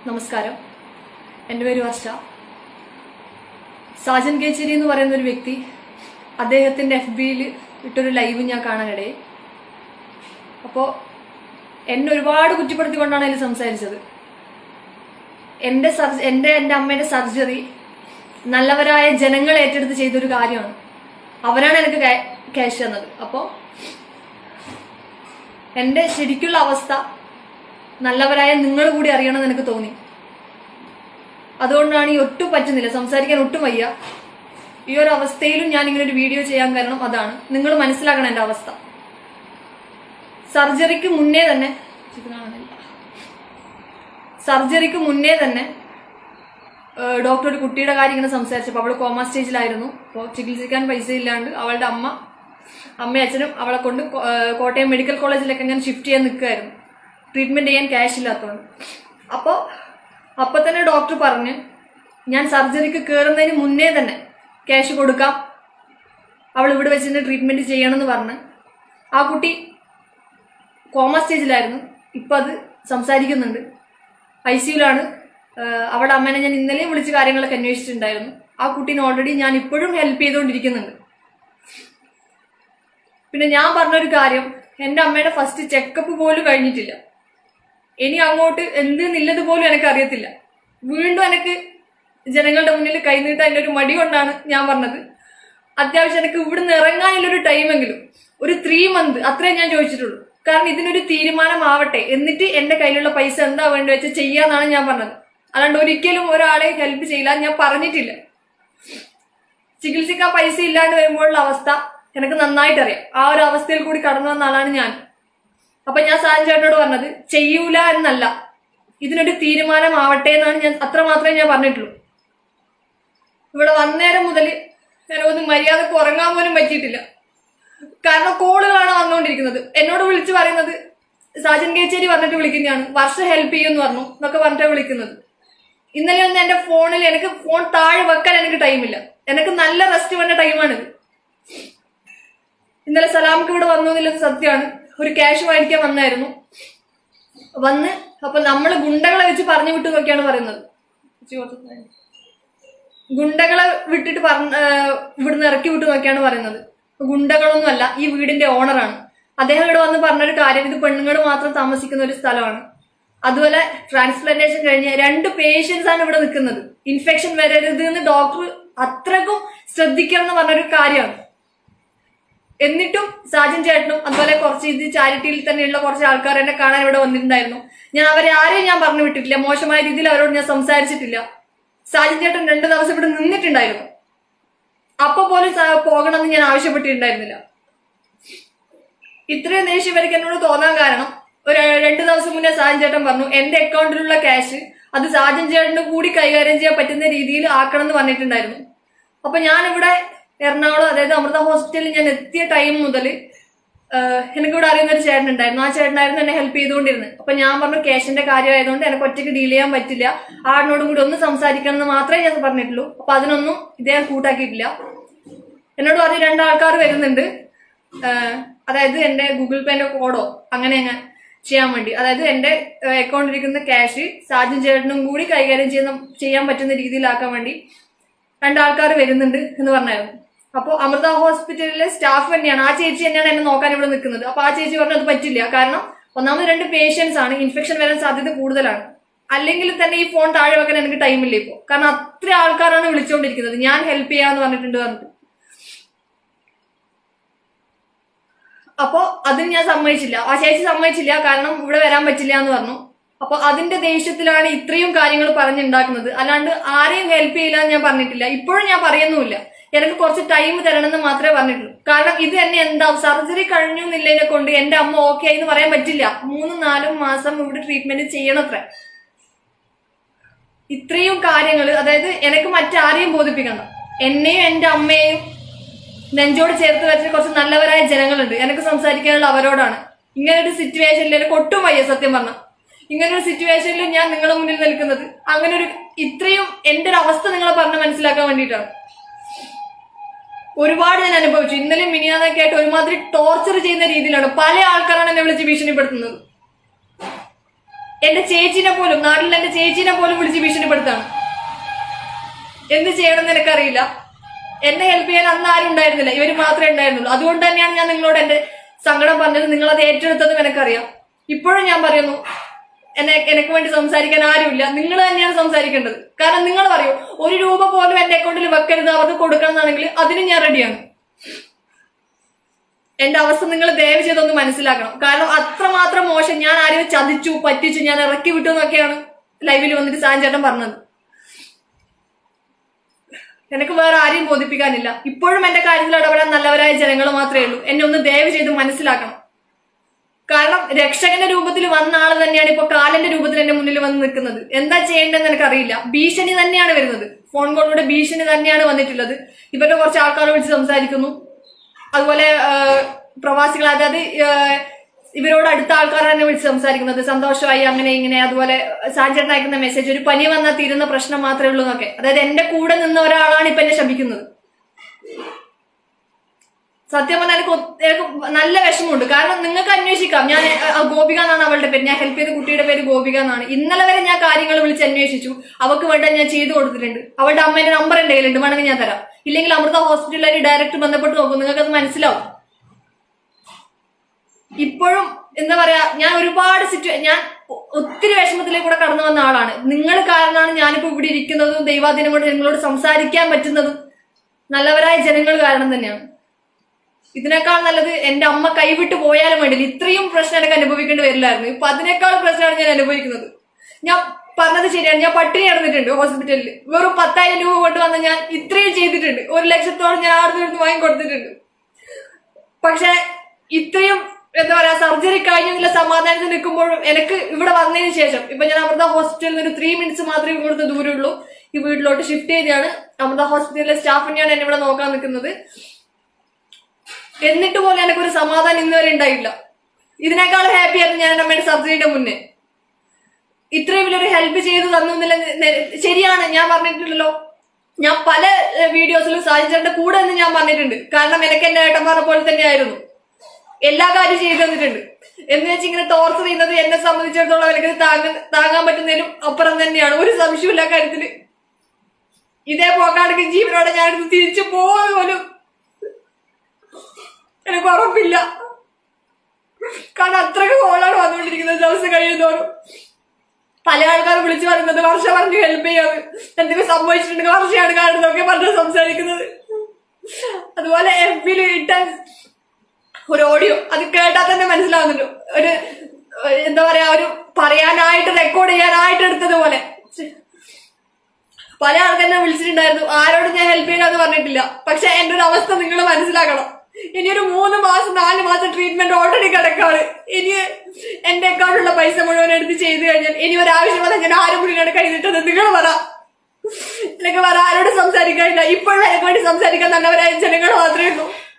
നമസ്കാരം എൻ്റെ പേര് വർഷ സാജൻ കേച്ചേരി എന്ന് പറയുന്ന ഒരു വ്യക്തി അദ്ദേഹത്തിൻ്റെ എഫ് ബിയിൽ ഇട്ടൊരു ലൈവ് ഞാൻ കാണാനിടയായി അപ്പോൾ എന്നെ ഒരുപാട് കുറ്റപ്പെടുത്തിക്കൊണ്ടാണ് അതിൽ സംസാരിച്ചത് എൻ്റെ സർജ എൻ്റെ എൻ്റെ അമ്മയുടെ സർജറി നല്ലവരായ ജനങ്ങൾ ഏറ്റെടുത്ത് ചെയ്തൊരു കാര്യമാണ് അവരാണ് എനിക്ക് ക്യാഷ് തന്നത് അപ്പോൾ എൻ്റെ ശരിക്കുള്ള അവസ്ഥ നല്ലവരായ നിങ്ങൾ കൂടി അറിയണമെന്ന് എനിക്ക് തോന്നി അതുകൊണ്ടാണ് ഈ ഒട്ടും പറ്റുന്നില്ല സംസാരിക്കാൻ ഒട്ടും വയ്യ ഈ ഒരു അവസ്ഥയിലും ഞാൻ ഇങ്ങനെ ഒരു വീഡിയോ ചെയ്യാൻ കാരണം അതാണ് നിങ്ങൾ മനസ്സിലാക്കണം എൻ്റെ അവസ്ഥ സർജറിക്ക് മുന്നേ തന്നെ ഇത് കാണുന്നില്ല. സർജറിക്ക് മുന്നേ തന്നെ ഏഹ്, ഡോക്ടർ ഒരു കുട്ടിയുടെ കാര്യം ഇങ്ങനെ സംസാരിച്ചപ്പോൾ അവൾ കോമ സ്റ്റേജിലായിരുന്നു അപ്പോൾ ചികിത്സിക്കാൻ പൈസ ഇല്ലാണ്ട് അവളുടെ അമ്മ അമ്മയും അച്ഛനും അവളെ കൊണ്ട് കോ- ഏഹ്, കോട്ടയം മെഡിക്കൽ കോളേജിലേക്ക് ഇങ്ങനെ ഷിഫ്റ്റ് ചെയ്യാൻ നിൽക്കുമായിരുന്നു ട്രീറ്റ്മെന്റ് ചെയ്യാൻ ക്യാഷ് ഇല്ലാത്തതുകൊണ്ട് അപ്പോൾ അപ്പോൾ തന്നെ ഡോക്ടർ പറഞ്ഞ് ഞാൻ സർജറിക്ക് കയറുന്നതിന് മുന്നേ തന്നെ ക്യാഷ് കൊടുക്കാം അവൾ ഇവിടെ വെച്ച് തന്നെ ട്രീറ്റ്മെന്റ് ചെയ്യണമെന്ന് പറഞ്ഞ് ആ കുട്ടി കോമ സ്റ്റേജിലായിരുന്നു ഇപ്പം അത് സംസാരിക്കുന്നുണ്ട് ഐ സിയുലാണ് അവളുടെ അമ്മേനെ ഞാൻ ഇന്നലെയും വിളിച്ച് കാര്യങ്ങളൊക്കെ അന്വേഷിച്ചിട്ടുണ്ടായിരുന്നു ആ കുട്ടീനെ ഓൾറെഡി ഞാൻ ഇപ്പോഴും ഹെൽപ്പ് ചെയ്തുകൊണ്ടിരിക്കുന്നുണ്ട് പിന്നെ ഞാൻ പറഞ്ഞൊരു കാര്യം എൻ്റെ അമ്മയുടെ ഫസ്റ്റ് ചെക്കപ്പ് പോലും കഴിഞ്ഞിട്ടില്ല ഇനി അങ്ങോട്ട് എന്തെന്നില്ലത് പോലും എനിക്ക് അറിയത്തില്ല വീണ്ടും എനിക്ക് ജനങ്ങളുടെ മുന്നിൽ കൈനീട്ടാൻ എൻ്റെ ഒരു മടി കൊണ്ടാണ് ഞാൻ പറഞ്ഞത് അത്യാവശ്യം എനിക്ക് ഇവിടുന്ന് ഇറങ്ങാനുള്ളൊരു ടൈമെങ്കിലും ഒരു ത്രീ മന്ത് അത്രേ ഞാൻ ചോദിച്ചിട്ടുള്ളൂ കാരണം ഇതിനൊരു തീരുമാനമാവട്ടെ എന്നിട്ട് എന്റെ കയ്യിലുള്ള പൈസ എന്താ വേണ്ടി വെച്ച് ചെയ്യാന്നാണ് ഞാൻ പറഞ്ഞത് അല്ലാണ്ട് ഒരിക്കലും ഒരാളെ ഹെൽപ്പ് ചെയ്യില്ല ഞാൻ പറഞ്ഞിട്ടില്ല ചികിത്സിക്കാൻ പൈസ ഇല്ലാണ്ട് വരുമ്പോഴുള്ള അവസ്ഥ എനിക്ക് നന്നായിട്ട് അറിയാം ആ ഒരു അവസ്ഥയിൽ കൂടി കടന്നു വന്ന ആളാണ് ഞാൻ അപ്പൊ ഞാൻ സാജൻ ചേട്ടനോട് പറഞ്ഞത് ചെയ്യൂല എന്നല്ല ഇതിനൊരു തീരുമാനമാവട്ടെ എന്നാണ് ഞാൻ അത്ര മാത്രമേ ഞാൻ പറഞ്ഞിട്ടുള്ളൂ ഇവിടെ വന്നേരം മുതൽ എനിക്കൊന്ന് മര്യാദക്ക് ഉറങ്ങാൻ പോലും പറ്റിയിട്ടില്ല കാരണം കോളുകളാണ് വന്നുകൊണ്ടിരിക്കുന്നത് എന്നോട് വിളിച്ചു പറയുന്നത് സാജൻ കേച്ചേരി പറഞ്ഞിട്ട് വിളിക്കുന്നതാണ് വർഷ ഹെൽപ്പ് ചെയ്യുമെന്ന് പറഞ്ഞു എന്നൊക്കെ പറഞ്ഞിട്ട് വിളിക്കുന്നത് ഇന്നലെ ഒന്ന് എന്റെ ഫോണിൽ എനിക്ക് ഫോൺ താഴെ വെക്കാൻ എനിക്ക് ടൈമില്ല എനിക്ക് നല്ല റെസ്റ്റ് വേണ്ട ടൈമാണിത് ഇന്നലെ സലാമക്ക് ഇവിടെ വന്നു എന്നുള്ളത് സത്യമാണ് ഒരു ക്യാഷ് മേടിക്കാൻ വന്നായിരുന്നു വന്ന് അപ്പൊ നമ്മള് ഗുണ്ടകളെ വെച്ച് പറഞ്ഞു വിട്ടു നോക്കിയാണ് പറയുന്നത് ഇച്ചിരി കുറച്ച് നേരം. ഗുണ്ടകളെ വിട്ടിട്ട് പറഞ്ഞ ഏഹ് ഇവിടുന്ന് ഇറക്കി വിട്ടു നോക്കിയാണ് പറയുന്നത് ഗുണ്ടകളൊന്നുമല്ല ഈ വീടിന്റെ ഓണറാണ് അദ്ദേഹം ഇവിടെ വന്ന് പറഞ്ഞൊരു കാര്യം ഇത് പെണ്ണുങ്ങൾ മാത്രം താമസിക്കുന്ന ഒരു സ്ഥലമാണ് അതുപോലെ ട്രാൻസ്പ്ലാന്റേഷൻ കഴിഞ്ഞ രണ്ട് പേഷ്യൻസ് ആണ് ഇവിടെ നിൽക്കുന്നത് ഇൻഫെക്ഷൻ വരരുത് എന്ന് ഡോക്ടർ അത്രക്കും ശ്രദ്ധിക്കണം എന്ന് പറഞ്ഞൊരു കാര്യമാണ് എന്നിട്ടും സാജൻ ചേട്ടനും അതുപോലെ കുറച്ച് ഇത് ചാരിറ്റിയിൽ തന്നെയുള്ള കുറച്ച് ആൾക്കാർ എന്നെ കാണാൻ ഇവിടെ വന്നിട്ടുണ്ടായിരുന്നു ഞാൻ അവരെ ആരെയും ഞാൻ പറഞ്ഞു വിട്ടിട്ടില്ല മോശമായ രീതിയിൽ അവരോട് ഞാൻ സംസാരിച്ചിട്ടില്ല സാജൻ ചേട്ടൻ രണ്ടു ദിവസം ഇവിടെ നിന്നിട്ടുണ്ടായിരുന്നു അപ്പൊ പോലും സ- പോകണമെന്ന് ഞാൻ ആവശ്യപ്പെട്ടിട്ടുണ്ടായിരുന്നില്ല ഇത്രയും ദേഷ്യം ഇവർക്ക് എന്നോട് തോന്നാൻ കാരണം ഒരു രണ്ടു ദിവസം മുന്നേ സാജൻ ചേട്ടൻ പറഞ്ഞു എന്റെ അക്കൗണ്ടിലുള്ള ക്യാഷ് അത് സാജൻ ചേട്ടന് കൂടി കൈകാര്യം ചെയ്യാൻ പറ്റുന്ന രീതിയിൽ ആക്കണം എന്ന് പറഞ്ഞിട്ടുണ്ടായിരുന്നു അപ്പൊ ഞാനിവിടെ എറണാകുളം അതായത് അമൃത ഹോസ്പിറ്റലിൽ ഞാൻ എത്തിയ ടൈം മുതൽ എനിക്കിവിടെ അറിയുന്ന ഒരു ചേട്ടൻ ഉണ്ടായിരുന്നു ആ ചേട്ടനായിരുന്നു എന്നെ ഹെൽപ്പ് ചെയ്തുകൊണ്ടിരുന്നത് അപ്പൊ ഞാൻ പറഞ്ഞു ക്യാഷിന്റെ കാര്യമായതുകൊണ്ട് എനിക്ക് ഒറ്റയ്ക്ക് ഡീൽ ചെയ്യാൻ പറ്റില്ല ആടിനോടും കൂടി ഒന്ന് സംസാരിക്കണം എന്ന് മാത്രമേ ഞാൻ പറഞ്ഞിട്ടുള്ളൂ അപ്പൊ അതിനൊന്നും ഇദ്ദേഹം കൂട്ടാക്കിയിട്ടില്ല എന്നോട് പറഞ്ഞു രണ്ടാൾക്കാർ വരുന്നുണ്ട് ആഹ് അതായത് എന്റെ ഗൂഗിൾ പേന്റെ കോഡോ അങ്ങനെ അങ്ങ് ചെയ്യാൻ വേണ്ടി അതായത് എന്റെ അക്കൗണ്ടിൽ ഇരിക്കുന്ന ക്യാഷ് സാജൻ ചേട്ടനും കൂടി കൈകാര്യം ചെയ്യുന്ന ചെയ്യാൻ പറ്റുന്ന രീതിയിലാക്കാൻ വേണ്ടി രണ്ടാൾക്കാർ വരുന്നുണ്ട് എന്ന് പറഞ്ഞായിരുന്നു അപ്പോൾ അമൃത ഹോസ്പിറ്റലിലെ സ്റ്റാഫ് തന്നെയാണ് ആ ചേച്ചി തന്നെയാണ് എന്നെ നോക്കാൻ ഇവിടെ നിൽക്കുന്നത് അപ്പൊ ആ ചേച്ചി പറഞ്ഞു അത് പറ്റില്ല കാരണം ഒന്നാമത് രണ്ട് പേഷ്യൻസ് ആണ് ഇൻഫെക്ഷൻ വരാൻ സാധ്യത കൂടുതലാണ് അല്ലെങ്കിൽ തന്നെ ഈ ഫോൺ താഴെ വെക്കാൻ എനിക്ക് ടൈമില്ല ഇപ്പോൾ കാരണം അത്ര ആൾക്കാരാണ് വിളിച്ചുകൊണ്ടിരിക്കുന്നത് ഞാൻ ഹെൽപ്പ് ചെയ്യാന്ന് പറഞ്ഞിട്ടുണ്ട് പറഞ്ഞിട്ട് അപ്പോ അതിന് ഞാൻ സമ്മതിച്ചില്ല ആ ചേച്ചി സമ്മതിച്ചില്ല കാരണം ഇവിടെ വരാൻ പറ്റില്ല എന്ന് പറഞ്ഞു അപ്പൊ അതിന്റെ ദേഷ്യത്തിലാണ് ഇത്രയും കാര്യങ്ങൾ പറഞ്ഞുണ്ടാക്കുന്നത് അല്ലാണ്ട് ആരെയും ഹെൽപ്പ് ചെയ്യില്ല എന്ന് ഞാൻ പറഞ്ഞിട്ടില്ല ഇപ്പോഴും ഞാൻ പറയുന്നുമില്ല എനിക്ക് കുറച്ച് ടൈം തരണമെന്ന് മാത്രമേ പറഞ്ഞിട്ടുള്ളൂ കാരണം ഇത് തന്നെ എന്താ സർജറി കഴിഞ്ഞു എന്നില്ലതിനെ കൊണ്ട് എന്റെ അമ്മ ഓക്കെ ആയി എന്ന് പറയാൻ പറ്റില്ല മൂന്നും നാലും മാസം ഇവിടെ ട്രീറ്റ്മെന്റ് ചെയ്യണത്രേ ഇത്രയും കാര്യങ്ങൾ അതായത് എനിക്ക് മറ്റാരെയും ബോധിപ്പിക്കണ്ട എന്നെയും എന്റെ അമ്മയെയും നെഞ്ചോട് ചേർത്ത് വെച്ച കുറച്ച് നല്ലവരായ ജനങ്ങളുണ്ട് എനിക്ക് സംസാരിക്കാനുള്ള അവരോടാണ് ഇങ്ങനെ ഒരു സിറ്റുവേഷനിൽ എനിക്ക് ഒട്ടും വയ്യ സത്യം പറഞ്ഞ ഇങ്ങനെ ഒരു സിറ്റുവേഷനിൽ ഞാൻ നിങ്ങളുടെ മുന്നിൽ നിൽക്കുന്നത് അങ്ങനെ ഒരു ഇത്രയും എന്റെ ഒരു അവസ്ഥ നിങ്ങളെ പറഞ്ഞ് മനസ്സിലാക്കാൻ വേണ്ടിയിട്ടാണ് ഒരുപാട് ഞാൻ അനുഭവിച്ചു ഇന്നലെയും മിനിയാന്നൊക്കെ ആയിട്ട് ഒരുമാതിരി ടോർച്ചർ ചെയ്യുന്ന രീതിയിലാണ് പല ആൾക്കാരാണ് എന്നെ വിളിച്ച് ഭീഷണിപ്പെടുത്തുന്നത് എന്റെ ചേച്ചിനെ പോലും നാട്ടിൽ എന്റെ ചേച്ചിനെ പോലും വിളിച്ച് ഭീഷണിപ്പെടുത്താണ് എന്ത് ചെയ്യണമെന്ന് എനിക്കറിയില്ല എന്നെ ഹെൽപ്പ് ചെയ്യാൻ അന്ന് ആരും ഉണ്ടായിരുന്നില്ല ഇവര് മാത്രമേ ഉണ്ടായിരുന്നുള്ളൂ അതുകൊണ്ട് തന്നെയാണ് ഞാൻ നിങ്ങളോട് എന്റെ സങ്കടം പറഞ്ഞത് നിങ്ങൾ അത് ഏറ്റെടുത്തതും എനിക്കറിയാം ഇപ്പോഴും ഞാൻ പറയുന്നു എന്നെ എനിക്ക് വേണ്ടി സംസാരിക്കാൻ ആരുമില്ല നിങ്ങൾ തന്നെയാണ് സംസാരിക്കേണ്ടത് കാരണം നിങ്ങൾ പറയൂ ഒരു രൂപ പോലും എന്റെ അക്കൗണ്ടിൽ വെക്കരുത് അവർക്ക് കൊടുക്കണം എന്നാണെങ്കിൽ അതിനും ഞാൻ റെഡിയാണ് എന്റെ അവസ്ഥ നിങ്ങൾ ദയവ് ചെയ്തൊന്ന് മനസ്സിലാക്കണം കാരണം അത്രമാത്രം മോശം ഞാൻ ആരെയും ചതിച്ചു പറ്റിച്ചു ഞാൻ ഇറക്കി വിട്ടു എന്നൊക്കെയാണ് ലൈവിൽ വന്നിട്ട് സാൻ ചേട്ടൻ പറഞ്ഞത് എനിക്ക് വേറെ ആരെയും ബോധിപ്പിക്കാനില്ല ഇപ്പോഴും എന്റെ കാര്യത്തിൽ ഇടപെടാൻ നല്ലവരായ ജനങ്ങൾ മാത്രമേ ഉള്ളൂ എന്നെ ഒന്ന് ദയവ് ചെയ്ത് മനസ്സിലാക്കണം കാരണം രക്ഷകന്റെ രൂപത്തിൽ വന്ന ആള് തന്നെയാണ് ഇപ്പൊ കാലന്റെ രൂപത്തിൽ എന്റെ മുന്നിൽ വന്ന് നിൽക്കുന്നത് എന്താ ചെയ്യേണ്ടതെന്ന് എനിക്കറിയില്ല ഭീഷണി തന്നെയാണ് വരുന്നത് ഫോൺ കോളിലൂടെ ഭീഷണി തന്നെയാണ് വന്നിട്ടുള്ളത് ഇവരുടെ കുറച്ച് ആൾക്കാരെ വിളിച്ച് സംസാരിക്കുന്നു അതുപോലെ ആ, പ്രവാസികൾ അതായത് ആ, ഇവരോട് അടുത്ത ആൾക്കാർ തന്നെ വിളിച്ച് സംസാരിക്കുന്നത് സന്തോഷമായി അങ്ങനെ ഇങ്ങനെ അതുപോലെ സാഞ്ചേട്ടൻ അയക്കുന്ന മെസ്സേജ് ഒരു പനി വന്നാൽ തീരുന്ന പ്രശ്നം മാത്രമേ ഉള്ളൂ എന്നൊക്കെ അതായത് എന്റെ കൂടെ നിന്ന ഒരാളാണ് ഇപ്പൊ എന്നെ ശപിക്കുന്നത് സത്യം പറഞ്ഞാൽ എനിക്ക് ഒ- എനിക്ക് നല്ല വിഷമമുണ്ട് കാരണം നിങ്ങൾക്ക് അന്വേഷിക്കാം ഞാൻ ആ, ഗോപിക എന്നാണ് അവളുടെ പേര് ഞാൻ ഹെൽപ്പ് ചെയ്ത കുട്ടിയുടെ പേര് ഗോപിക എന്നാണ് ഇന്നലെ വരെ ഞാൻ കാര്യങ്ങൾ വിളിച്ച് അന്വേഷിച്ചു അവൾക്ക് വേണ്ട ഞാൻ ചെയ്തു കൊടുത്തിട്ടുണ്ട് അവളുടെ അമ്മേന്റെ നമ്പർ എന്റെ കയ്യിലുണ്ട് വേണമെങ്കിൽ ഞാൻ തരാം ഇല്ലെങ്കിൽ അമൃത ഹോസ്പിറ്റലിൽ ഡയറക്റ്റ് ബന്ധപ്പെട്ട് നോക്കും നിങ്ങൾക്ക് അത് മനസ്സിലാവും ഇപ്പോഴും എന്താ പറയാ ഞാൻ ഒരുപാട് സിറ്റുവേ ഞാൻ ഒ- ഒത്തിരി വിഷമത്തിലേക്ക് കൂടെ കടന്നു വന്ന ആളാണ് നിങ്ങൾ കാരണമാണ് ഞാനിപ്പോ ഇവിടെ ഇരിക്കുന്നതും ദൈവാധീനം കൊണ്ട് നിങ്ങളോട് സംസാരിക്കാൻ പറ്റുന്നതും നല്ലവരായ ജനങ്ങൾ കാരണം തന്നെയാണ് ഇതിനേക്കാൾ നല്ലത് എന്റെ അമ്മ കൈവിട്ട് പോയാലും വേണ്ടില്ല ഇത്രയും പ്രശ്നം എനിക്ക് അനുഭവിക്കേണ്ടി വരില്ലായിരുന്നു ഇപ്പൊ അതിനേക്കാൾ പ്രശ്നമാണ് ഞാൻ അനുഭവിക്കുന്നത് ഞാൻ പറഞ്ഞത് ശരിയാണ് ഞാൻ പട്ടിണി കിടന്നിട്ടുണ്ട് ഹോസ്പിറ്റലിൽ വെറും പത്തായിരം രൂപ കൊണ്ട് വന്ന ഞാൻ ഇത്രയും ചെയ്തിട്ടുണ്ട് ഒരു ലക്ഷത്തോളം ഞാൻ ആടുന്ന് ഇവിടുന്ന് വാങ്ങിക്കൊടുത്തിട്ടുണ്ട് പക്ഷെ ഇത്രയും എന്താ പറയാ സർജറി കഴിഞ്ഞതിലെ സമാധാനത്തിൽ നിൽക്കുമ്പോഴും എനിക്ക് ഇവിടെ വന്നതിന് ശേഷം ഇപ്പൊ ഞാൻ അമൃത ഹോസ്പിറ്റലിൽ നിന്ന് ഒരു ത്രീ മിനിറ്റ്സ് മാത്രമേ ഇവിടുത്തെ ദൂരമുള്ളൂ ഈ വീട്ടിലോട്ട് ഷിഫ്റ്റ് ചെയ്താണ് അമൃത ഹോസ്പിറ്റലിലെ സ്റ്റാഫ് തന്നെയാണ് എന്നെ ഇവിടെ നോക്കാൻ നിൽക്കുന്നത് എന്നിട്ട് പോലും എനിക്കൊരു സമാധാനം ഇന്ന് വരെ ഉണ്ടായില്ല ഇതിനേക്കാൾ ഹാപ്പി ആയിരുന്നു ഞാൻ എൻ്റെ അമ്മയുടെ സർജറിയുടെ മുന്നേ ഇത്രയും വലിയൊരു ഹെൽപ്പ് ചെയ്തു തന്നില്ല ശരിയാണ് ഞാൻ പറഞ്ഞിട്ടുണ്ടല്ലോ ഞാൻ പല വീഡിയോസിലും സാധിച്ചേട്ടന്റെ കൂടെ നിന്ന് ഞാൻ പറഞ്ഞിട്ടുണ്ട് കാരണം എനിക്ക് എന്റെ ഏട്ടന്മാരെ പോലെ തന്നെയായിരുന്നു എല്ലാ കാര്യം ചെയ്തു തന്നിട്ടുണ്ട് എന്ന് വെച്ച് ഇങ്ങനെ ടോർച്ചർ ചെയ്യുന്നത് എന്നെ സംബന്ധിച്ചിടത്തോളം എനിക്ക് താങ്ങാൻ താങ്ങാൻ പറ്റുന്നതിലും അപ്പുറം തന്നെയാണ് ഒരു സംശയമില്ല കാര്യത്തില് ഇതേ പോക്കാണെങ്കിൽ ജീവനോടെ ഞാനിത് തിരിച്ചു പോകുക പോലും എനിക്ക് ഉറപ്പില്ല കാരണം അത്രയ്ക്ക് കോളാണ് വന്നുകൊണ്ടിരിക്കുന്നത് ദിവസം കഴിയുന്നോറും പല ആൾക്കാർ വിളിച്ചു പറയുന്നത് വർഷ പറഞ്ഞു ഹെൽപ്പ് ചെയ്യാന്ന് എന്തെങ്കിലും സംഭവിച്ചിട്ടുണ്ടെങ്കിൽ വർഷയാണ് കാണുന്നതൊക്കെ പറഞ്ഞു സംസാരിക്കുന്നത് അതുപോലെ എഫ് ബിയിൽ ഇട്ട ഒരു ഓഡിയോ അത് കേട്ടാൽ തന്നെ മനസ്സിലാവുന്നുണ്ട് ഒരു ഏഹ്, എന്താ പറയാ ഒരു പറയാനായിട്ട് റെക്കോർഡ് ചെയ്യാനായിട്ട് എടുത്തതുപോലെ ഛെ. പല ആൾക്കാരെ വിളിച്ചിട്ടുണ്ടായിരുന്നു ആരോടും ഞാൻ ഹെൽപ്പ് ചെയ്യാന്ന് പറഞ്ഞിട്ടില്ല പക്ഷെ എന്റെ ഒരു അവസ്ഥ നിങ്ങൾ മനസ്സിലാക്കണം ഇനി ഒരു മൂന്ന് മാസം നാല് മാസം ട്രീറ്റ്മെന്റ് ഓൾറെഡി കിടക്കാണ് ഇനി എന്റെ അക്കൗണ്ടിലുള്ള പൈസ മുഴുവൻ എടുത്ത് ചെയ്തു കഴിഞ്ഞാൽ ഇനി ഒരു ആവശ്യം വന്നാൽ ഞാൻ ആരും മുന്നിലാണ് കൈനിട്ടത് നിങ്ങൾ പറ എനിക്ക് പറ ആരോട് സംസാരിക്കാനില്ല ഇപ്പോഴും എനിക്ക് വേണ്ടി സംസാരിക്കാൻ നല്ലവരായ ജനങ്ങൾ മാത്രമേ ഉള്ളൂ